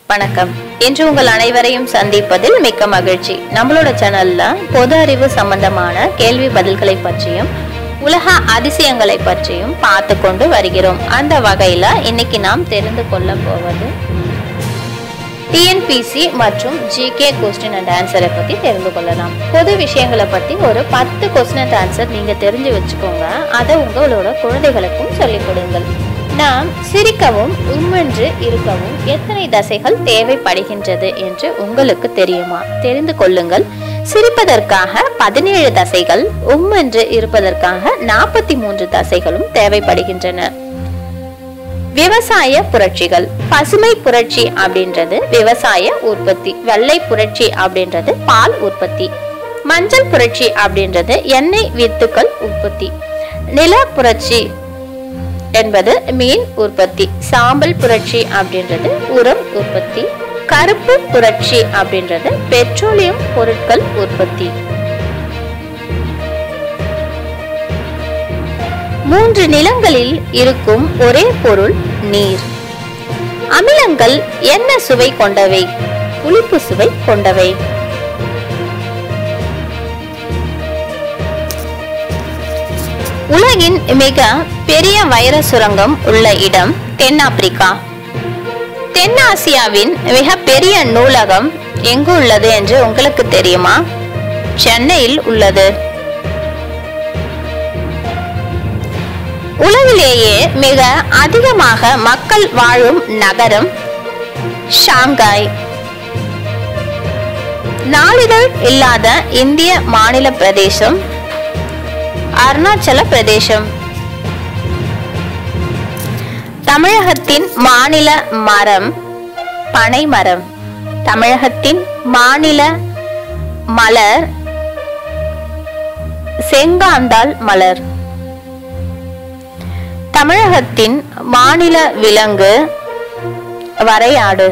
வணக்கம் இன்று உங்கள் அனைவரையும் சந்திப்பதில் மிக்க மகிழ்ச்சி நம்மளோட சேனல்ல பொது அறிவு சம்பந்தமான கேள்வி பதில்களை பற்றியும் உலக அதிசயங்களை பற்றியும் பார்த்து கொண்டு வருகிறோம் அந்த வகையில இன்னைக்கு நாம் தெரிந்து கொள்ள போவது டிஎன்பிசி மற்றும் ஜிகே கொஸ்டின் அண்ட் ஆன்சரை பத்தி தெரிந்து கொள்ளலாம் பொது விஷயங்களை பத்தி ஒரு பத்து கொஸ்டின் அண்ட் ஆன்சர் நீங்க தெரிஞ்சு வச்சுக்கோங்க அதை உங்களோட குழந்தைகளுக்கும் சொல்லிக் கொடுங்கள் நாம் சிரிக்கவும் உம்மென்று இருக்கவும் எத்தனை தசைகள் தேவைப்படுகின்றது என்று உங்களுக்கு தெரியுமா தெரிந்து கொள்ளுங்கள் சிரிப்பதற்காக பதினேழு தசைகள் உம்மென்று இருப்பதற்காக நாற்பத்தி மூன்று தசைகளும் தேவைப்படுகின்றன விவசாய புரட்சிகள் பசுமை புரட்சி அப்படின்றது விவசாய உற்பத்தி வெள்ளை புரட்சி அப்படின்றது பால் உற்பத்தி மஞ்சள் புரட்சி அப்படின்றது எண்ணெய் வித்துக்கள் உற்பத்தி நில புரட்சி என்பது மீன் உற்பத்தி சாம்பல் புரட்சி அப்படின்றது உரம் உற்பத்தி கருப்பு புரட்சி அப்படின்றது பெட்ரோலியம் பொருட்கள் உற்பத்தி மூன்று நிலங்களில் இருக்கும் ஒரே பொருள் நீர் அமிலங்கள் என்ன சுவை கொண்டவை புளிப்பு சுவை கொண்டவை உலகின் மிக பெரிய வைர சுரங்கம் உள்ள இடம் தென்னாப்பிரிக்கா தென்னாசியாவின் மிக பெரிய நூலகம் எங்கு உள்ளது என்று உங்களுக்கு தெரியுமா சென்னையில் உள்ளது உலகிலேயே மிக அதிகமாக மக்கள் வாழும் நகரம் ஷாங்காய் நாளிதழ் இல்லாத இந்திய மாநில பிரதேசம் அருணாச்சல பிரதேசம் தமிழகத்தின் மாநில மரம் பனை மரம் தமிழகத்தின் மாநில மலர் செங்காந்தாள் மலர் தமிழகத்தின் மாநில விலங்கு வரையாடு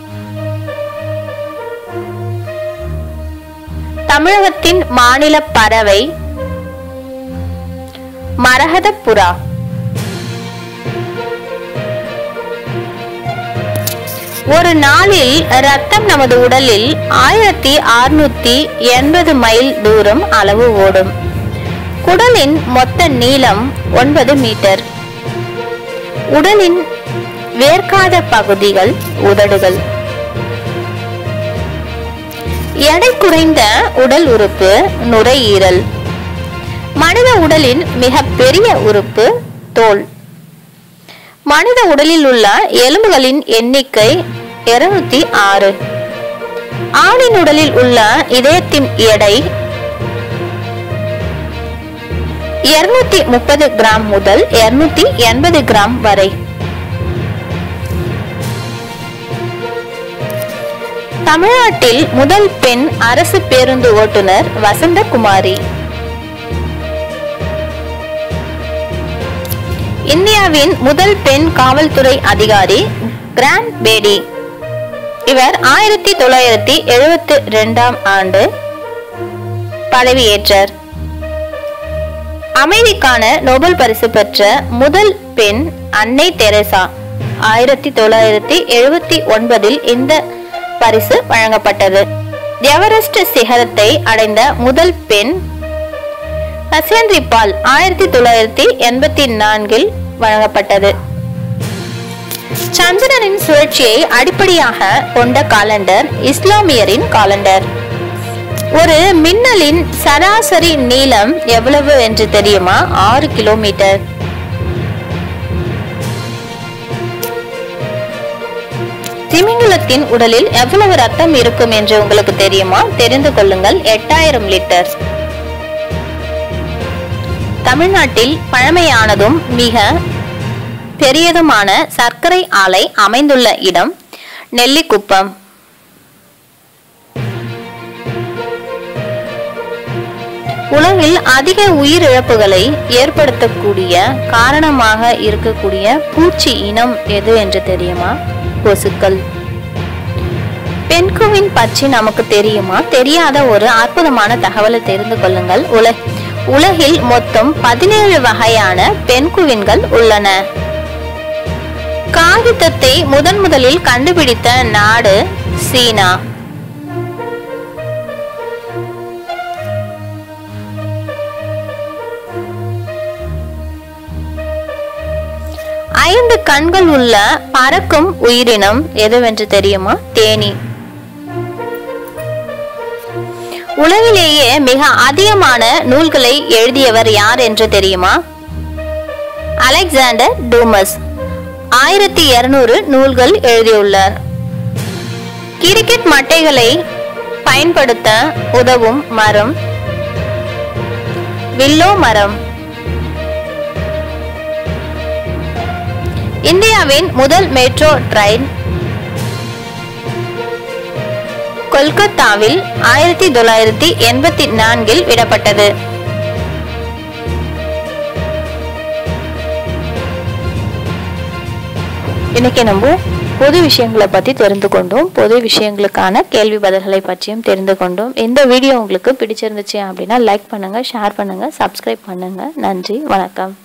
தமிழகத்தின் மாநில பறவை மரகத புறா ஒரு நாளில் ரத்தம் நமது உடலில் ஆயிரத்தி அறுநூத்தி எண்பது மைல் தூரம் அளவு ஓடும் குடலின் மொத்த நீளம் ஒன்பது மீட்டர் உடலின் வேர்க்காத பகுதிகள் உதடுகள் எடை குறைந்த உடல் உறுப்பு நுரையீரல் மனித உடலின் மிக பெரிய உறுப்பு தோல் மனித உடலில் உள்ள எலும்புகளின் எண்ணிக்கை இருநூத்தி ஆறு ஆணின் உடலில் உள்ள இதயத்தின் எடை இருநூத்தி முப்பது கிராம் முதல் இருநூத்தி எண்பது கிராம் வரை தமிழ்நாட்டில் முதல் பெண் அரசு பேருந்து ஓட்டுநர் வசந்தகுமாரி இந்தியாவின் முதல் பெண் காவல்துறை அதிகாரி கிராண்ட் பேடி இவர் ஆயிரத்தி தொள்ளாயிரத்தி எழுபத்தி ரெண்டாம் ஆண்டு பதவியேற்றார் அமைதிக்கான நோபல் பரிசு பெற்ற முதல் பெண் அன்னை தெரசா ஆயிரத்தி தொள்ளாயிரத்தி எழுபத்தி ஒன்பதில் இந்த பரிசு வழங்கப்பட்டது எவரெஸ்ட் சிகரத்தை அடைந்த முதல் பெண் ஹசேந்திரி பால் ஆயிரத்தி தொள்ளாயிரத்தி எண்பத்தி நான்கில் வழங்கப்பட்டது சந்திரனின் சுழற்சியை அடிப்படையாக கொண்ட காலண்டர் இஸ்லாமியரின் காலண்டர் ஒரு மின்னலின் சராசரி நீளம் எவ்வளவு என்று தெரியுமா ஆறு கிலோமீட்டர் திமிங்கலத்தின் உடலில் எவ்வளவு ரத்தம் இருக்கும் என்று உங்களுக்கு தெரியுமா தெரிந்து கொள்ளுங்கள் எட்டாயிரம் லிட்டர் தமிழ்நாட்டில் பழமையானதும் மிக பெரியதுமான சர்க்கரை ஆலை அமைந்துள்ள இடம் நெல்லிக்குப்பம் உலகில் அதிக உயிரிழப்புகளை ஏற்படுத்தக்கூடிய காரணமாக இருக்கக்கூடிய பூச்சி இனம் எது என்று தெரியுமா கொசுக்கள் பெண்குவின் பற்றி நமக்கு தெரியுமா தெரியாத ஒரு அற்புதமான தகவலை தெரிந்து கொள்ளுங்கள் உல உலகில் மொத்தம் பதினேழு வகையான பெண்குவின்கள் உள்ளன காகிதத்தை முதன் முதலில் கண்டுபிடித்த நாடு சீனா ஐந்து கண்கள் உள்ள பறக்கும் உயிரினம் எதுவென்று தெரியுமா தேனி உலகிலேயே மிக அதிகமான நூல்களை எழுதியவர் யார் என்று தெரியுமா அலெக்சாண்டர் டூமஸ் ஆயிரத்தி இருநூறு நூல்கள் எழுதியுள்ளார் கிரிக்கெட் மட்டைகளை பயன்படுத்த உதவும் மரம் வில்லோ மரம் இந்தியாவின் முதல் மெட்ரோ ட்ரெயின் கொல்கத்தாவில் ஆயிரத்தி தொள்ளாயிரத்தி எண்பத்தி நான்கில் விடப்பட்டது இன்னைக்கு நம்ம பொது விஷயங்களை பற்றி தெரிந்து கொண்டோம் பொது விஷயங்களுக்கான கேள்வி பதில்களை பற்றியும் தெரிந்து கொண்டோம் இந்த வீடியோ உங்களுக்கு பிடிச்சிருந்துச்சு அப்படின்னா லைக் பண்ணுங்க ஷேர் பண்ணுங்க சப்ஸ்கிரைப் பண்ணுங்க நன்றி வணக்கம்